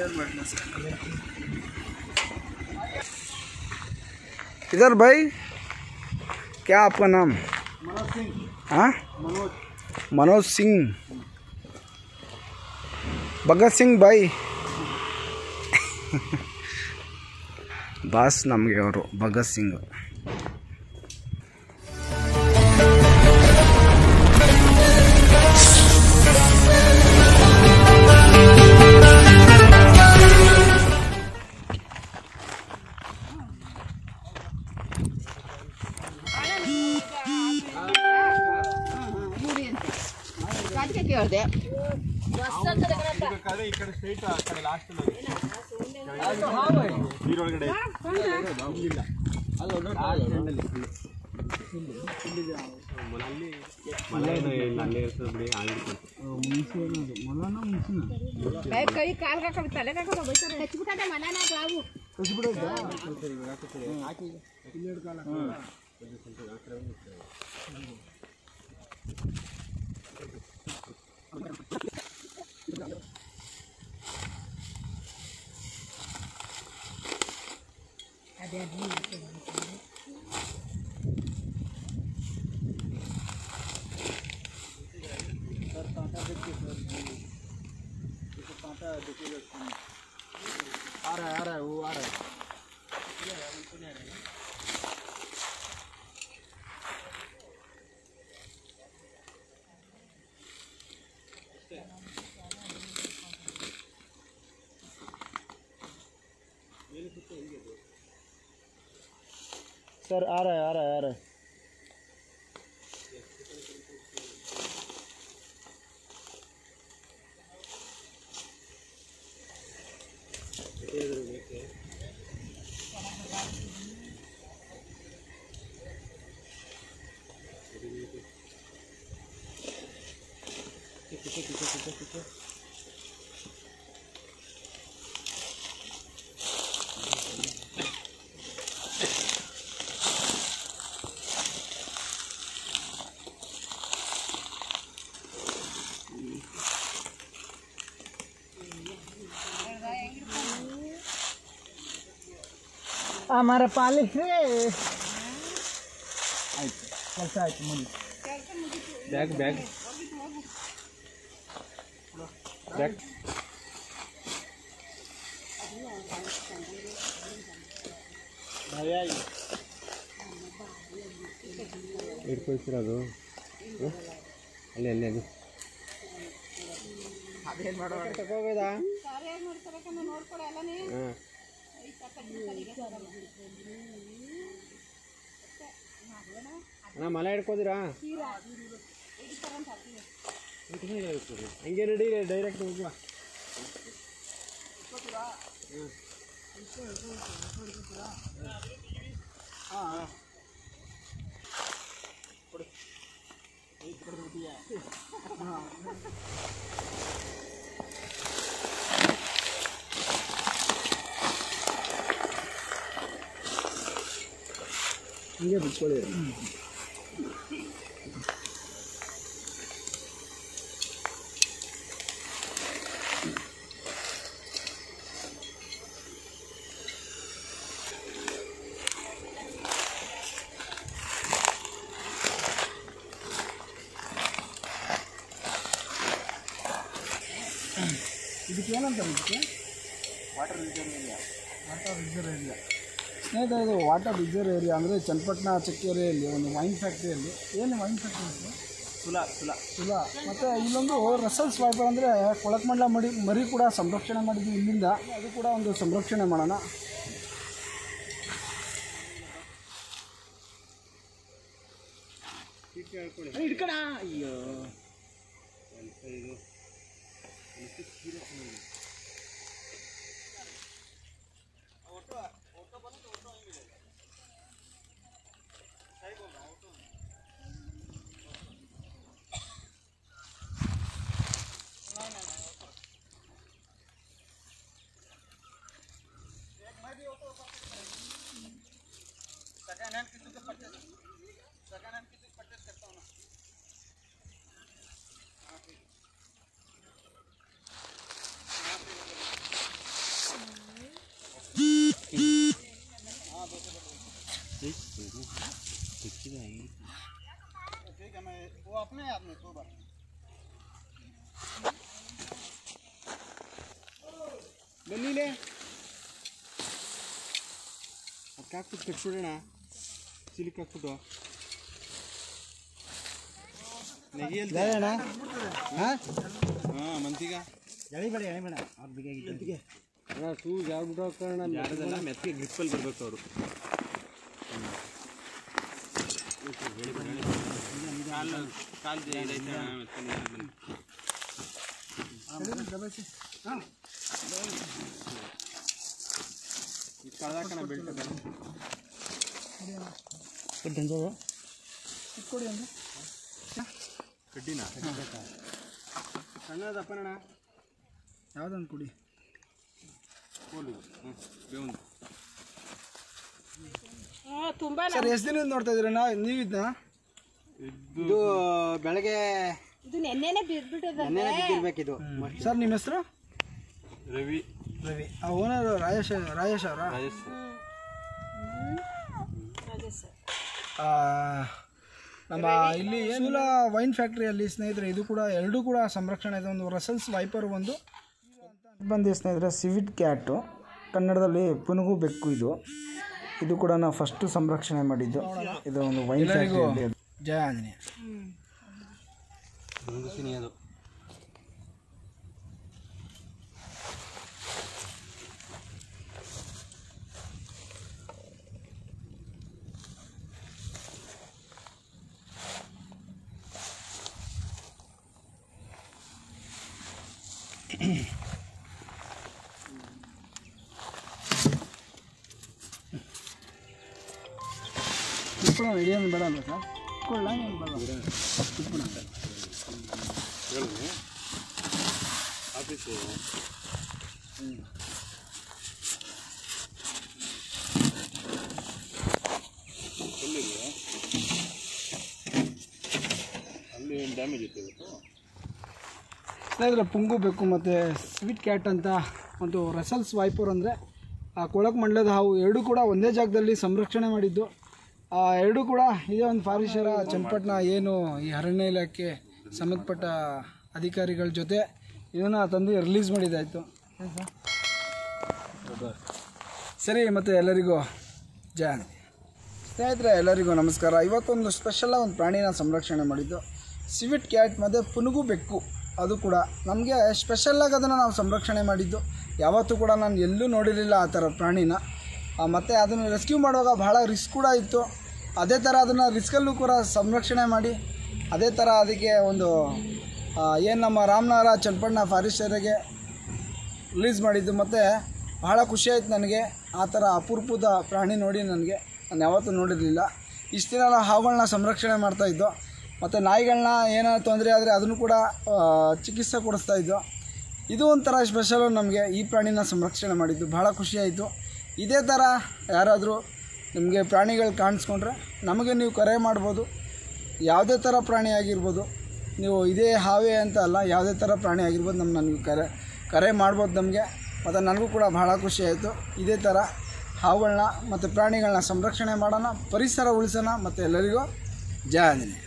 इधर भाई क्या आपका नाम मनोज सिंह हाँ मनोज मनोज सिंह ಭಗತ್ ಸಿಂಗ್ ಬಾಯ್ ಬಾಸ್ ನಮಗೆ ಅವರು ಭಗತ್ ಸಿಂಗ್ ಅದಕ್ಕೆ ಕೇಳಿದೆ ಕಡೆ ಈ ಕಡೆ ಸ್ಟ್ರೈಟ್ ಆ ಕಡೆ ಲಾಸ್ಟ್ ನೀರೊಳಗಡೆ ಇಲ್ಲ ಕೈ ಕೈ ಕಾಲ್ ಹಾಕೊಂಡು ತಲೆ ಹಾಕೊಂಡು ಬೈತಾರೆ ಹಚ್ಬಿಟ್ಟಾನೆ ಮನೆನ ಬಾವು आ रहा है आ रहा है वो आ रहा है सर आ रहा है आ रहा है आ रहा है हमारे पालिस ಆಯ್ತು ಕೆಲಸ ಆಯ್ತು ಮುಂದೆ ಬ್ಯಾಗ್ ಬ್ಯಾಗ್ ಬ್ಯಾಗ್ ಇಟ್ಕೊಳ್ತಿರೋದು ಅಲ್ಲಿ ಅಲ್ಲಿ ಅಲ್ಲಿ ತಗೋಬೋದಾ ಹಾಂ ಅಣ್ಣ ಮಲ ಹಿಡ್ಕೋದಿರಾ ಹಂಗೆ ನಡಿ ಡೈರೆಕ್ಟ್ ಹೋಗುವ ಹಂಗೆ ಬಿಟ್ಕೊಳ್ಳಿ ಇದಕ್ಕೆ ಏನಂತ ಇದಕ್ಕೆ water reserve area water reserve area ಸ್ನೇಹಿತರೆ ಇದು ವಾಟರ್ ರಿಸರ್ವ್ ಏರಿಯಾ ಅಂದರೆ ಚನ್ನಪಟ್ಟಣ ಚಕ್ಕೇರಿಯಲ್ಲಿ ಒಂದು ವೈನ್ ಫ್ಯಾಕ್ಟ್ರಿಯಲ್ಲಿ ಏನು ವೈನ್ ಫ್ಯಾಕ್ಟ್ರಿ ಅಂತ ಸುಲಾ ಸುಲಾ ಇಲ್ಲ ಮತ್ತು ಇಲ್ಲೊಂದು ರಸಲ್ಸ್ ವೈಪರ್ ಅಂದರೆ ಕೊಳಕಮಂಡಲ ಮಡಿ ಮರಿ ಕೂಡ ಸಂರಕ್ಷಣೆ ಮಾಡಿದ್ವಿ ಇಲ್ಲಿಂದ ಅದು ಕೂಡ ಒಂದು ಸಂರಕ್ಷಣೆ ಮಾಡೋಣ ಹಿಡ್ಕಣ ಅಯ್ಯೋ ಬನ್ನಿಲೆ ಅದಕ್ಕೆ ಹಾಕ್ಬಿಟ್ಟು ಕಟ್ಬಿಡೋಣ ಸಿಲಿಕ್ ಹಾಕ್ಬಿಟ್ಟು ನೆಗೆಯಲ್ದೆ ಹಾಂ ಮಂತಿಗ ಎಳಿಬೇಡ ಎಳಿಬೇಡ ಅವ್ರು ಬೇಕಾಗಿತ್ತು ಅಣ್ಣ ಶೂ ಜಾಡ್ಬಿಟ್ಟು ಹಾಕೋಣ ಯಾರದೆಲ್ಲ ಮೆತ್ತಿಗೆ ಗ್ರಿಪ್ಪಲ್ಲಿ ಬರ್ಬೇಕು ಅವರು ಕಾಲು ಕಾಲು ಇದೈತೆ ಅಣ್ಣ, ಮೆತ್ತಗೆ ಬನ್ನಿ. ಇದು ಕಳ್ದಾಕಣ ಬೆಲ್ಟ್ ಅದೆಲ್ಲ. ಕೊಡಿ ಅಂದ್ರೆ ಕಡ್ಡಿನ ಸಣ್ಣದಪ್ಪನಣ್ಣ ಯಾವುದೊಂದು ಕೊಡಿ ಕೋಲು ಹ್ಞೂ ಬೇವೊಂದು ತುಂಬಾ ಸರ್ ಎಷ್ಟು ದಿನದಿಂದ ನೋಡ್ತಾ ಇದ್ದೀರಾ ನೀವು ಇದನ್ನ ಇದು ಬೆಳಗ್ಗೆ ಇದು ನೆನ್ನೆನೆ ಬಿದ್ಬಿಟ್ಟದ ಬಿದ್ದಿರ್ಬೇಕಿದು ಸರ್ ನಿಮ್ಮ ಹೆಸರು ರವಿ ರವಿ ಆ ಓನರ್ ರಾಜೇಶ್ ರಾಜೇಶ್ ಅವರ ರಾಜೇಶ್ ನಮ್ಮ ಇಲ್ಲಿ ಶೂಲ ವೈನ್ ಫ್ಯಾಕ್ಟ್ರಿಯಲ್ಲಿ ಸ್ನೇಹಿತರೆ ಇದು ಕೂಡ ಎರಡೂ ಕೂಡ ಸಂರಕ್ಷಣೆ ಇದೆ ಒಂದು ರಸಲ್ಸ್ ವೈಪರ್ ಒಂದು ಬಂದಿ ಸ್ನೇಹಿತರೆ ಸಿವಿಟ್ ಕ್ಯಾಟು ಕನ್ನಡದಲ್ಲಿ ಪುನುಗು ಬೆಕ್ಕು ಇದು ಇದು ಕೂಡ ನಾವು ಫಸ್ಟ್ ಸಂರಕ್ಷಣೆ ಮಾಡಿದ್ದು ಇದು ಒಂದು ವೈನ್ ಫ್ಯಾಕ್ಟ್ರಿ ಜಯ ಆಂಜನೇಯ ಮುಂಗುಸಿನಿ ಅದು ತಿಪ್ಪಣ ಏನು ಬೇಡ ಅಲ್ವಾ ಸರ್ ಕೊಳ್ಳ ಏನು ಬೇಡ ತಿಪ್ಪಣ ಆಫೀಸು ಅಲ್ಲಿ ಏನು ಡ್ಯಾಮೇಜ್ ಇತ್ತು ಇವತ್ತು ಸ್ನೇಹಿತರೆ ಪುಂಗು ಬೇಕು ಮತ್ತು ಸ್ವೀಟ್ ಕ್ಯಾಟ್ ಅಂತ ಒಂದು ರಸಲ್ಸ್ ವೈಪರ್ ಅಂದರೆ ಆ ಕೊಳಕ್ ಮಂಡಲದ ಹಾವು ಎರಡೂ ಕೂಡ ಒಂದೇ ಜಾಗದಲ್ಲಿ ಸಂರಕ್ಷಣೆ ಮಾಡಿದ್ದು ಆ ಎರಡೂ ಕೂಡ ಇದೇ ಒಂದು ಫಾರೆಸ್ಟರ ಚನ್ನಪಟ್ಟಣ ಏನು ಈ ಅರಣ್ಯ ಇಲಾಖೆ ಸಂಬಂಧಪಟ್ಟ ಅಧಿಕಾರಿಗಳ ಜೊತೆ ಇದನ್ನು ತಂದು ರಿಲೀಸ್ ಮಾಡಿದ್ದಾಯಿತು ಸರಿ ಮತ್ತು ಎಲ್ಲರಿಗೂ ಜಯ ಆಂಜನೇಯ. ಸ್ನೇಹಿತರೆ ಎಲ್ಲರಿಗೂ ನಮಸ್ಕಾರ ಇವತ್ತೊಂದು ಸ್ಪೆಷಲಾಗಿ ಒಂದು ಪ್ರಾಣಿನ ಸಂರಕ್ಷಣೆ ಮಾಡಿದ್ದು ಸಿವಿಟ್ ಕ್ಯಾಟ್ ಮತ್ತು ಪುನುಗು ಬೆಕ್ಕು ಅದು ಕೂಡ ನಮಗೆ ಸ್ಪೆಷಲ್ಲಾಗಿ ಅದನ್ನು ನಾವು ಸಂರಕ್ಷಣೆ ಮಾಡಿದ್ದು ಯಾವತ್ತೂ ಕೂಡ ನಾನು ಎಲ್ಲೂ ನೋಡಿರಲಿಲ್ಲ ಆ ಥರ ಪ್ರಾಣಿನ ಮತ್ತು ಅದನ್ನು ರೆಸ್ಕ್ಯೂ ಮಾಡುವಾಗ ಬಹಳ ರಿಸ್ಕ್ ಕೂಡ ಇತ್ತು ಅದೇ ಥರ ಅದನ್ನು ರಿಸ್ಕಲ್ಲೂ ಕೂಡ ಸಂರಕ್ಷಣೆ ಮಾಡಿ ಅದೇ ಥರ ಅದಕ್ಕೆ ಒಂದು ಏನು ನಮ್ಮ ರಾಮನಗರ ಚನ್ನಪಟ್ಟಣ ಫಾರೆಸ್ಟರಿಗೆ ರಿಲೀಸ್ ಮಾಡಿದ್ದು ಮತ್ತು ಬಹಳ ಖುಷಿ ಆಯ್ತು ನನಗೆ ಆ ಥರ ಅಪರೂಪದ ಪ್ರಾಣಿ ನೋಡಿ ನನಗೆ ನಾನು ಯಾವತ್ತೂ ನೋಡಿರಲಿಲ್ಲ ಇಷ್ಟು ದಿನ ನಾವು ಹಾವುಗಳನ್ನ ಸಂರಕ್ಷಣೆ ಮಾಡ್ತಾಯಿದ್ದೋ ಮತ್ತು ನಾಯಿಗಳನ್ನ ಏನಾದ್ರು ತೊಂದರೆ ಆದರೆ ಅದನ್ನು ಕೂಡ ಆ, ಚಿಕಿತ್ಸೆ ಕೊಡಿಸ್ತಾ ಇದ್ದೋ ಇದು ಒಂಥರ ಸ್ಪೆಷಲು ನಮಗೆ ಈ ಪ್ರಾಣಿನ ಸಂರಕ್ಷಣೆ ಮಾಡಿದ್ದು ಬಹಳ ಖುಷಿಯಾಯಿತು ಇದೇ ಥರ ಯಾರಾದರೂ ನಿಮಗೆ ಪ್ರಾಣಿಗಳು ಕಾಣಿಸ್ಕೊಂಡ್ರೆ ನಮಗೆ ನೀವು ಕರೆ ಮಾಡ್ಬೋದು ಯಾವುದೇ ಥರ ಪ್ರಾಣಿ ಆಗಿರ್ಬೋದು ನೀವು ಇದೇ ಹಾವೇ ಅಂತ ಅಲ್ಲ ಯಾವುದೇ ಥರ ಪ್ರಾಣಿ ಆಗಿರ್ಬೋದು ನಮ್ಮ ನನಗೆ ಕರೆ ಕರೆ ಮಾಡ್ಬೋದು ನಮಗೆ ಮತ್ತು ನನಗೂ ಕೂಡ ಬಹಳ ಖುಷಿ ಆಯಿತು ಇದೇ ಥರ ಹಾವುಗಳನ್ನ ಮತ್ತು ಪ್ರಾಣಿಗಳನ್ನ ಸಂರಕ್ಷಣೆ ಮಾಡೋಣ ಪರಿಸರ ಉಳಿಸೋಣ ಮತ್ತು ಎಲ್ಲರಿಗೂ ಜಯ ಆಂಜನೇಯ